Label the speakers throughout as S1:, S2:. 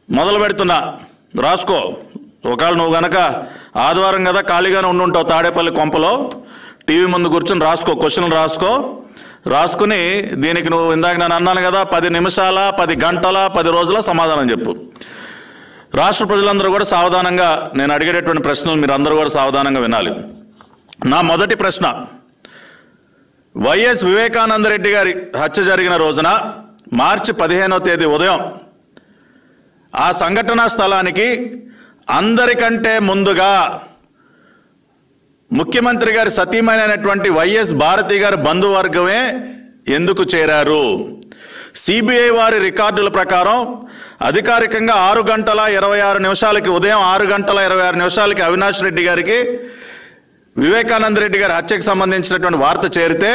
S1: మొదలు పెడుతున్నా రాసుకో ఒకవేళ నువ్వు గనక ఆదివారం కదా ఖాళీగానే ఉండుంటావు తాడేపల్లి కొంపలో టీవీ ముందు కూర్చొని రాసుకో క్వశ్చన్లు రాసుకో రాసుకుని దీనికి నువ్వు ఇందాక నేను అన్నాను కదా పది నిమిషాల పది గంటల పది రోజుల సమాధానం చెప్పు రాష్ట్ర ప్రజలందరూ కూడా సావధానంగా నేను అడిగేటటువంటి ప్రశ్నలు మీరు అందరూ కూడా సావధానంగా వినాలి నా మొదటి ప్రశ్న వైఎస్ వివేకానంద రెడ్డి గారి హత్య జరిగిన రోజున మార్చి పదిహేనో తేదీ ఉదయం ఆ సంఘటనా స్థలానికి అందరికంటే ముందుగా ముఖ్యమంత్రి గారి సతీమైనటువంటి వైఎస్ భారతి గారి బంధువర్గమే ఎందుకు చేరారు సిబిఐ వారి రికార్డుల ప్రకారం అధికారికంగా ఆరు గంటల ఇరవై ఆరు నిమిషాలకి ఉదయం ఆరు గంటల ఇరవై ఆరు నిమిషాలకి అవినాష్ రెడ్డి గారికి వివేకానంద రెడ్డి గారి హత్యకు సంబంధించినటువంటి వార్త చేరితే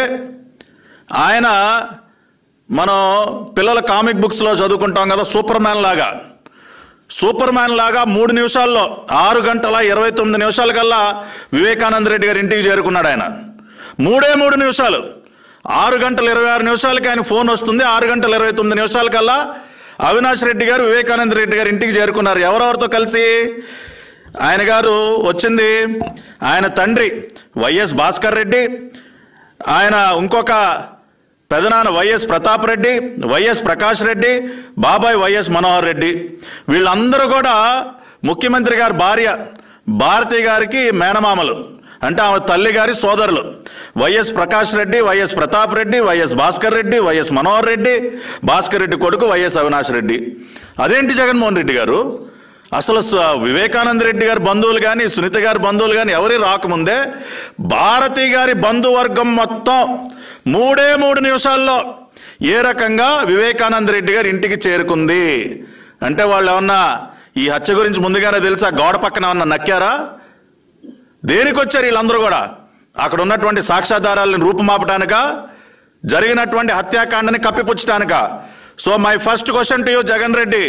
S1: ఆయన మనం పిల్లల కామిక్ బుక్స్లో చదువుకుంటాం కదా సూపర్ మ్యాన్ లాగా సూపర్ మ్యాన్ లాగా మూడు నిమిషాల్లో ఆరు గంటల ఇరవై తొమ్మిది నిమిషాల కల్లా వివేకానంద రెడ్డి గారి ఇంటికి చేరుకున్నాడు ఆయన మూడే మూడు నిమిషాలు ఆరు గంటల ఇరవై ఆరు నిమిషాలకి ఆయన ఫోన్ వస్తుంది ఆరు గంటల ఇరవై తొమ్మిది నిమిషాల కల్లా అవినాష్ రెడ్డి గారు వివేకానంద రెడ్డి గారి ఇంటికి చేరుకున్నారు ఎవరెవరితో కలిసి ఆయన గారు వచ్చింది ఆయన తండ్రి వైఎస్ భాస్కర్ రెడ్డి ఆయన ఇంకొక పెదనాన్న వైఎస్ ప్రతాప్ రెడ్డి వైఎస్ ప్రకాష్ రెడ్డి బాబాయ్ వైఎస్ మనోహర్ రెడ్డి వీళ్ళందరూ కూడా ముఖ్యమంత్రి గారి భార్య భారతి గారికి మేనమామలు అంటే ఆమె తల్లి గారి సోదరులు Y S Prakash Reddy Y S Pratap Reddy Y S Bhaskar Reddy Y S Manohar Reddy Bhaskar Reddy కొడుకు వైఎస్ అవినాష్ రెడ్డి అదేంటి జగన్మోహన్ రెడ్డి గారు అసలు స- వివేకానంద రెడ్డి గారి బంధువులు కానీ సునీత గారి బంధువులు కానీ ఎవరి రాకముందే భారతి గారి బంధువర్గం మొత్తం మూడే మూడు నిమిషాల్లో ఏ రకంగా వివేకానంద రెడ్డి గారి ఇంటికి చేరుకుంది అంటే వాళ్ళు ఏమన్నా ఈ హత్య గురించి ముందుగానే తెలుసా గోడ పక్కన ఏమన్నా నక్కారా దేనికి వచ్చారు వీళ్ళందరూ కూడా అక్కడ ఉన్నటువంటి సాక్ష్యాధారాలను రూపుమాపటానిక జరిగినటువంటి హత్యాకాండని కప్పిపుచ్చటానిక so my first question to you Jagan Reddy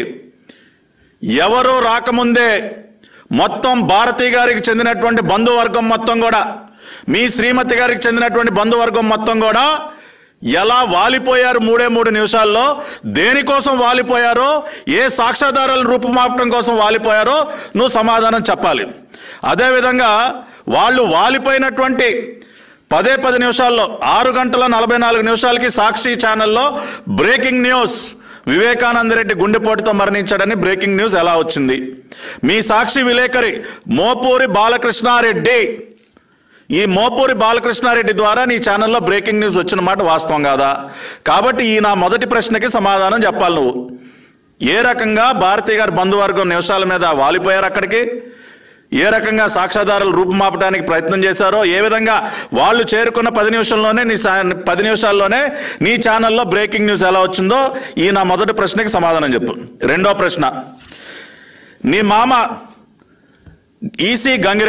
S1: ఎవరు రాకముందే మొత్తం భారతి గారికి చెందినటువంటి బంధువర్గం మొత్తం కూడా మీ శ్రీమతి గారికి చెందినటువంటి బంధువర్గం మొత్తం కూడా ఎలా వాలిపోయారు మూడే మూడు నిమిషాల్లో దేనికోసం వాలిపోయారో ఏ సాక్ష్యాధారాలను రూపుమాపడం కోసం వాలిపోయారో నువ్వు సమాధానం చెప్పాలి అదేవిధంగా వాళ్ళు వాలిపోయినటువంటి పదే పది నిమిషాల్లో ఆరు గంటల నలభై నాలుగు నిమిషాలకి సాక్షి ఛానల్లో బ్రేకింగ్ న్యూస్ వివేకానంద రెడ్డి గుండెపోటుతో మరణించాడని బ్రేకింగ్ న్యూస్ ఎలా వచ్చింది మీ సాక్షి విలేకరి మోపూరి బాలకృష్ణారెడ్డి ఈ మోపూరి బాలకృష్ణారెడ్డి ద్వారా నీ ఛానల్లో బ్రేకింగ్ న్యూస్ వచ్చిన మాట వాస్తవం కాదా కాబట్టి ఈ నా మొదటి ప్రశ్నకి సమాధానం చెప్పాలి నువ్వు ఏ రకంగా భారతీయ గారి బంధువర్గం నిమిషాల మీద వాలిపోయారు అక్కడికి ఏ రకంగా సాక్ష్యాధారాలు రూపుమాపడానికి ప్రయత్నం చేశారో ఏ విధంగా వాళ్ళు చేరుకున్న పది నిమిషంలోనే నీ సా- పది నిమిషాల్లోనే నీ ఛానల్లో బ్రేకింగ్ న్యూస్ ఎలా వచ్చిందో ఈ నా మొదటి ప్రశ్నకి సమాధానం చెప్పు రెండో ప్రశ్న నీ మామ ఈసీ గంగిరెడ్డి